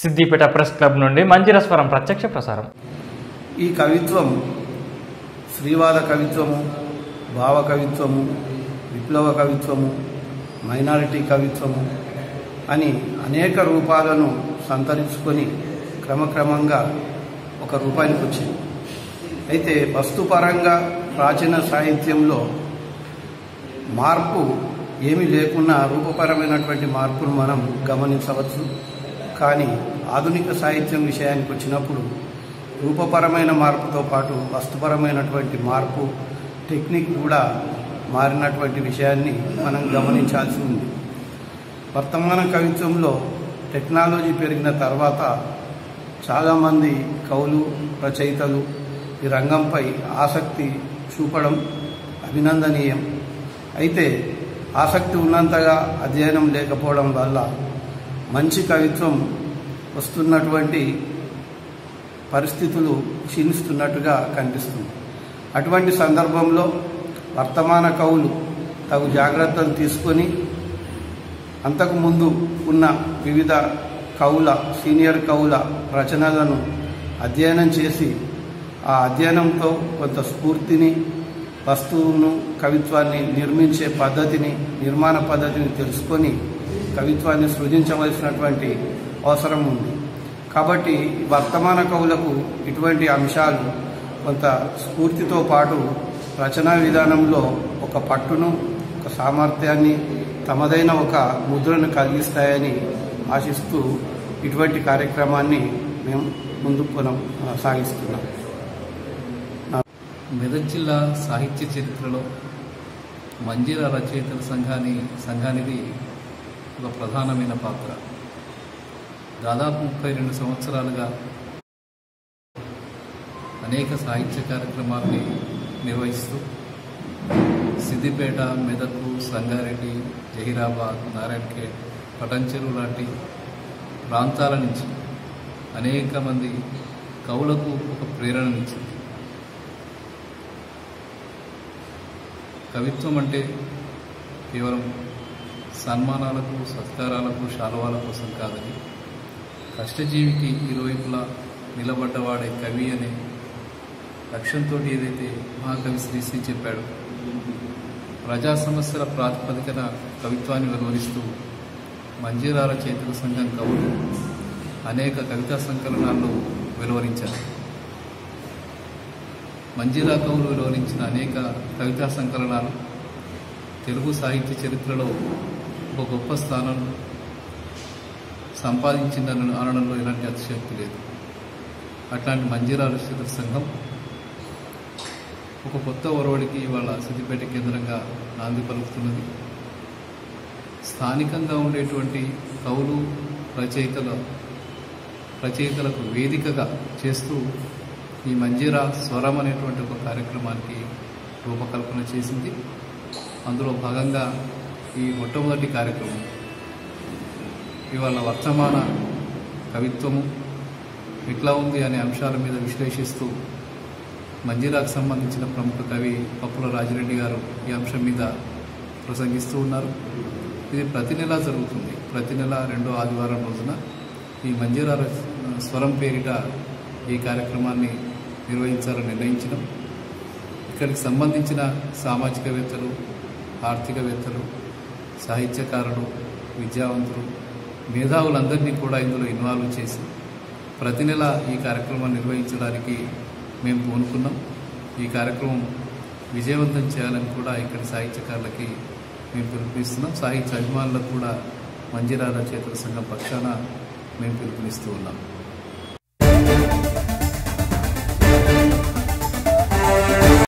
Siddipet press club నుండి మంజిరస్వరం ప్రత్యక్ష ప్రసారం ఈ కవిత్వం శ్రీవాద కవిత్వము భావ కవిత్వము విప్లవ కవిత్వము మైనారిటీ కవిత్వము అని అనేక రూపాలను సంతరించుకొని క్రమక్రమంగా ఒక రూపానికి వచ్చింది అయితే వస్తుపరంగా ప్రాచీన సాహిత్యంలో మార్పు ఏమీ లేకున్నా రూపపరమైనటువంటి మార్పును మనం గమనించవచ్చు కానీ ఆధునిక సాహిత్యం విషయానికి వచ్చినప్పుడు రూపపరమైన మార్పుతో పాటు వస్తుపరమైనటువంటి మార్పు టెక్నిక్ కూడా మారినటువంటి విషయాన్ని మనం గమనించాల్సి ఉంది వర్తమాన కవిత్వంలో టెక్నాలజీ పెరిగిన తర్వాత చాలామంది కవులు రచయితలు ఈ రంగంపై ఆసక్తి చూపడం అభినందనీయం అయితే ఆసక్తి ఉన్నంతగా అధ్యయనం లేకపోవడం వల్ల మంచి కవిత్వం వస్తున్నటువంటి పరిస్థితులు క్షీణిస్తున్నట్టుగా కనిపిస్తుంది అటువంటి సందర్భంలో వర్తమాన కవులు తగు జాగ్రత్తలు తీసుకొని అంతకుముందు ఉన్న వివిధ కవుల సీనియర్ కవుల రచనలను అధ్యయనం చేసి ఆ అధ్యయనంతో కొంత స్ఫూర్తిని వస్తువును కవిత్వాన్ని నిర్మించే పద్ధతిని నిర్మాణ పద్ధతిని తెలుసుకొని కవిత్వాన్ని సృజించవలసినటువంటి అవసరం ఉంది కాబట్టి వర్తమాన కవులకు ఇటువంటి అంశాలు కొంత స్ఫూర్తితో పాటు రచనా విధానంలో ఒక పట్టును ఒక సామర్థ్యాన్ని తమదైన ఒక ముద్రను కలిగిస్తాయని ఆశిస్తూ ఇటువంటి కార్యక్రమాన్ని మేము ముందుకు కొనం సాగిస్తున్నాం మెదక్ జిల్లా సాహిత్య చరిత్రలో మంజీర రచయితల సంఘాన్ని సంఘానిది ఒక ప్రధానమైన పాత్ర దాదాపు ముప్పై రెండు సంవత్సరాలుగా అనేక సాహిత్య కార్యక్రమాల్ని నిర్వహిస్తూ సిద్దిపేట మెదక్ సంగారెడ్డి జహీరాబాద్ నారాయణఖేడ్ పటంచెరు లాంటి ప్రాంతాల నుంచి అనేక మంది కవులకు ఒక ప్రేరణనిచ్చింది కవిత్వం అంటే కేవలం సన్మానాలకు సత్కారాలకు శాలువాల కోసం కాదని కష్టజీవికి ఇరువైపులా నిలబడ్డవాడే కవి అనే లక్ష్యంతో ఏదైతే మహాకవి శ్రీశ్రీ చెప్పాడు ప్రజా సమస్యల ప్రాతిపదికన కవిత్వాన్ని వెలువరిస్తూ మంజీరాల చేతుల సంఘం కవులు అనేక కవితా సంకలనాల్లో వెలువరించారు మంజీరా కవులు వెలువరించిన అనేక కవితా సంకలనాలు తెలుగు సాహిత్య చరిత్రలో ఒక గొప్ప స్థానం సంపాదించిందని అనడంలో ఎలాంటి అతిశక్తి లేదు అట్లాంటి మంజీరా రచయితల సంఘం ఒక కొత్త ఒరవడికి ఇవాళ సిద్దిపేట కేంద్రంగా నాంది పలుకుతున్నది స్థానికంగా ఉండేటువంటి కవులు రచయితల రచయితలకు వేదికగా చేస్తూ ఈ మంజీరా స్వరం అనేటువంటి ఒక కార్యక్రమానికి రూపకల్పన చేసింది అందులో భాగంగా ఈ మొట్టమొదటి కార్యక్రమం ఇవాళ వర్తమాన కవిత్వము ఎట్లా ఉంది అనే అంశాల మీద విశ్లేషిస్తూ మంజీరాకు సంబంధించిన ప్రముఖ కవి పప్పుల రాజిరెడ్డి గారు ఈ అంశం మీద ప్రసంగిస్తూ ఉన్నారు ఇది ప్రతి నెల జరుగుతుంది ప్రతి నెల రెండో ఆదివారం రోజున ఈ మంజీరా స్వరం పేరిట ఈ కార్యక్రమాన్ని నిర్వహించాలని నిర్ణయించడం ఇక్కడికి సంబంధించిన సామాజికవేత్తలు ఆర్థికవేత్తలు సాహిత్యకారులు విద్యావంతులు మేధావులందరినీ కూడా ఇందులో ఇన్వాల్వ్ చేసి ప్రతి నెల ఈ కార్యక్రమాన్ని నిర్వహించడానికి మేము పూనుకున్నాం ఈ కార్యక్రమం విజయవంతం చేయాలని కూడా ఇక్కడి సాహిత్యకారులకి మేము పిలుపునిస్తున్నాం సాహిత్య అభిమానులకు కూడా మంజీరా రచయితల సంఘం పక్షాన మేము పిలుపునిస్తూ ఉన్నాం